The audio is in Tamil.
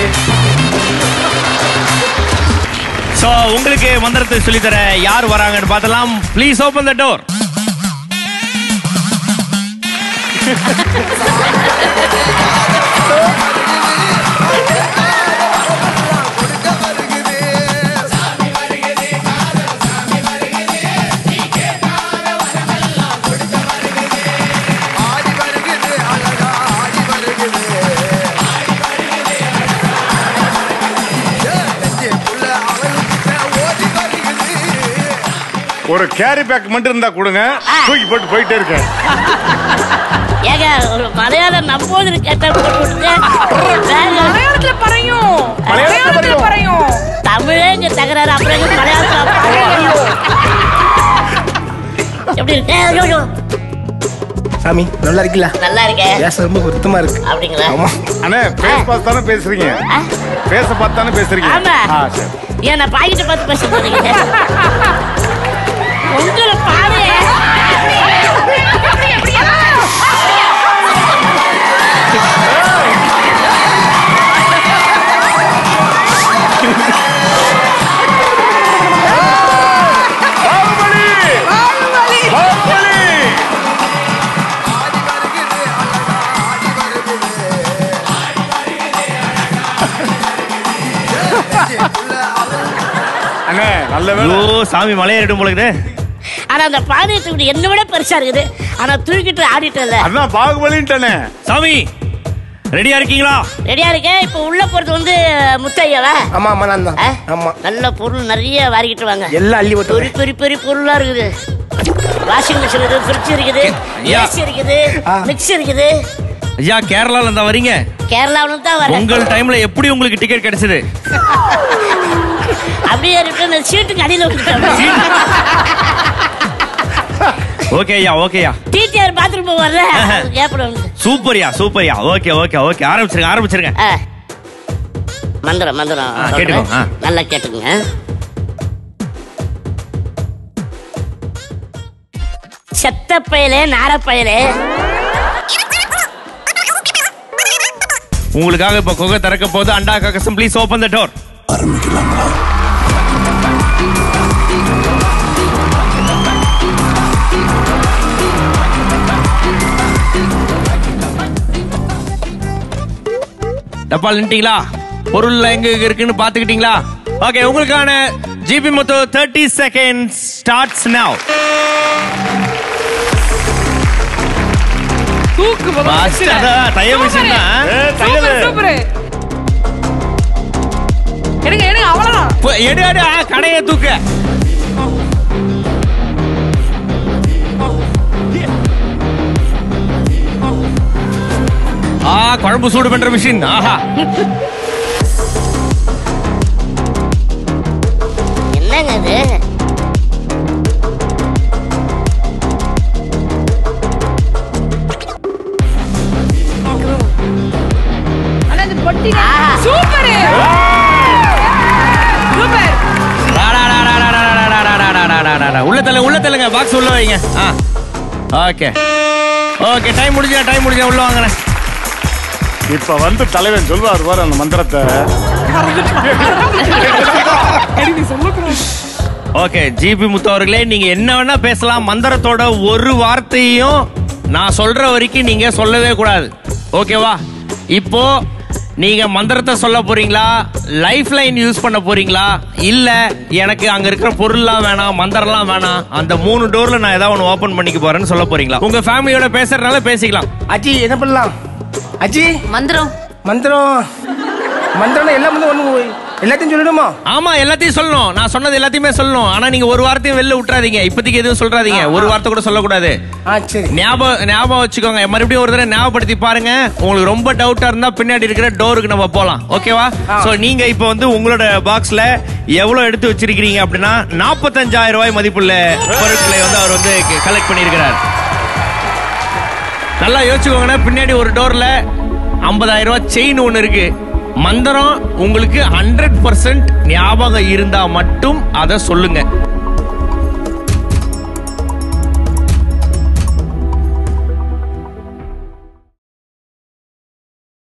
சோ உங்களுக்கு மந்திரத்தை சொல்லித்தர யார் வராங்கன்னு பார்த்தலாம் ப்ளீஸ் ஓபன் த டோர் ஒரு கேரி பேக் மட்டும் இருந்தா கொடுங்க தூக்கி போட்டு போயிட்டே இருக்கேன் ஏங்க ஒரு மலையாளம் நம்போது கேட்ட போட்டு விட்டுட்டு வேற மலையாளத்துல பறையும் மலையாளத்துல மலையாளத்துல பறையும் தமிழே இங்க தகராறு அப்புறம் எங்க மலையாளத்துல பறையும்? எப்படி இருக்கு ஐயோ, ஐயோ. சாமி நல்லா இருக்கீங்களா நல்லா இருக்கேன் பேச ரொம்ப வருத்தமா இருக்கு அப்படிங்களா ஆமா அண்ணே பேச பார்த்து தானே பேசுறீங்க ஆ? பேச பார்த்து தானே பேசுறீங்க ஆமா ஆ சரி ஏன் நான் பாக்கிட்ட பார்த்து பேச போறீங்க உங்களை பாரு பாகுபலி பாகுபலி அண்ணே நல்ல வேலை ஐயோ சாமி மலையேறிடும் போல இருக்குது ஆனா அந்த பானையை தூக்கிட்டு என்ன விட பெருசா இருக்குது ஆனா தூக்கிட்டு ஆடிட்டல அதான் பாகுபலின்ட்டானே சாமி ரெடியா இருக்கீங்களா ரெடியா இருக்கேன் இப்ப உள்ள போறது வந்து முத்தையாவா ஆமா ஆமா நான் தான் ஆ? ஆமா நல்ல பொருள் நிறைய வாரிக்கிட்டு வாங்க எல்லாம் அள்ளி பெரிய விட்டு பெரிய பெரிய பொருளா இருக்குது வாஷிங் மிஷின் இருக்குது ஃப்ரிட்ஜ் இருக்குது ஐயா. ஏசி இருக்குது ஆ. மிக்ஸி இருக்குது ஐயா கேரளால இருந்தா வரீங்க கேரளாவில தான் வரேன் உங்கள் டைம்ல எப்படி உங்களுக்கு டிக்கெட் கிடைச்சது அப்படியே இருக்கு அந்த சீட்டுக்கு அடியில் விட்டுட்டேன் ஓகே ஐயா ஓகேயா டிடிஆர் பாத்ரூம் போவார்ல ஏப்படம் சூப்பர்யா சூப்பர்யா ஓகே ஓகே ஓகே ஆரம்பிச்சிருங்க ஆரம்பிச்சிருங்க மந்திரம் மந்திரம் ஆ, சொல்றேன். கேட்டுக்கோ, ஆ. நல்லா கேட்டுக்குங்க செத்த பயலே நார பயலே உங்களுக்காக இப்ப குகை திறக்க போது அண்டா கக்கசம் ப்ளீஸ் ஓபன் த டோர் டப்பால் நின்ட்டீங்களா பொருள் எங்க எங்க இருக்குன்னு பாத்துக்கிட்டீங்களா ஓகே உங்களுக்கான ஜிபி மொத்தம் தேர்ட்டி செகண்ட்ஸ் ஸ்டார்ட்ஸ் நவ் தூக்கு Fast ஆ தான், தையல் machine தான். ஏ தையலு சூப்பர் எடுங்க எடுங்க அவ்வளவுதான் போ, எடு எடு ஆ, கடையை தூக்க ஆ குழம்பு சூடு பண்ற மிஷின் ஆஹா என்னங்க இது ஆனா இந்த பொட்டி ஆஹா. சூப்பர் சூப்பர் டா, டா, டா, டா, டா, டா, டா, டா, டா, டா, டா, டா, டா, டா. உள்ள தள்ளுங்க உள்ள தள்ளுங்க பாக்ஸ் உள்ள வைங்க ஆ ஓகே ஓகே டைம் முடிஞ்சா டைம் முடிஞ்சா உள்ள வாங்குறேன் இப்ப வந்து தலைவன் சொல்வார் பாரு அந்த மந்திரத்தை எடுங்க சொல்லக்கூடாது ஓகே ஜிபி முத்து அவர்களே நீங்க என்ன வேணா பேசலாம் மந்திரத்தோட ஒரு வார்த்தையும் நான் சொல்ற வரைக்கும் நீங்க சொல்லவே கூடாது ஓகேவா இப்போ நீங்க மந்திரத்தை சொல்ல போறீங்களா லைஃப் லைன் யூஸ் பண்ண போறீங்களா இல்ல எனக்கு அங்க இருக்கிற பொருள்லாம் வேணாம் மந்திரம்லாம் வேணாம் அந்த மூணு டோர்ல நான் ஏதாவது ஒன்று ஓபன் பண்ணிக்க போறேன்னு சொல்ல போறீங்களா உங்க ஃபேமிலியோட பேசுறதுனால பேசிக்கலாம் அஜி என்ன பண்ணலாம் அஜி மந்திரம் மந்திரம் மந்திரம் எல்லா மந்திரம் ஒண்ணு எல்லாத்தையும் சொல்லிடுமா ஆமா எல்லாத்தையும் சொல்லணும் நான் சொன்னது எல்லாத்தையுமே சொல்லணும் ஆனா நீங்க ஒரு வார்த்தையும் வெளில விட்டுறாதீங்க இப்போதைக்கு எதுவும் சொல்றாதீங்க ஒரு வார்த்தை கூட சொல்லக்கூடாது ஆ சரி ஞாபகம் ஞாபகம் வச்சுக்கோங்க மறுபடியும் ஒரு தடவை ஞாபகப்படுத்தி பாருங்க உங்களுக்கு ரொம்ப டவுட்டா இருந்தா பின்னாடி இருக்கிற டோருக்கு நம்ம போலாம் ஓகேவா சோ நீங்க இப்போ வந்து உங்களோட பாக்ஸ்ல எவ்வளவு எடுத்து வச்சிருக்கீங்க அப்படின்னா நாற்பத்தஞ்சாயிரம் ரூபாய் மதிப்புள்ள பொருட்களை வந்து அவர் வந்து கலெக்ட் பண்ணியிருக்கிறார் நல்லா யோசிச்சுக்கோங்கன்னா பின்னாடி ஒரு டோர்ல ஐம்பதாயிரம் ரூபாய் செயின் ஒண்ணு இருக்கு மந்திரம் உங்களுக்கு ஹண்ட்ரட் பர்சன்ட் ஞாபகம் இருந்தா மட்டும் அதை சொல்லுங்க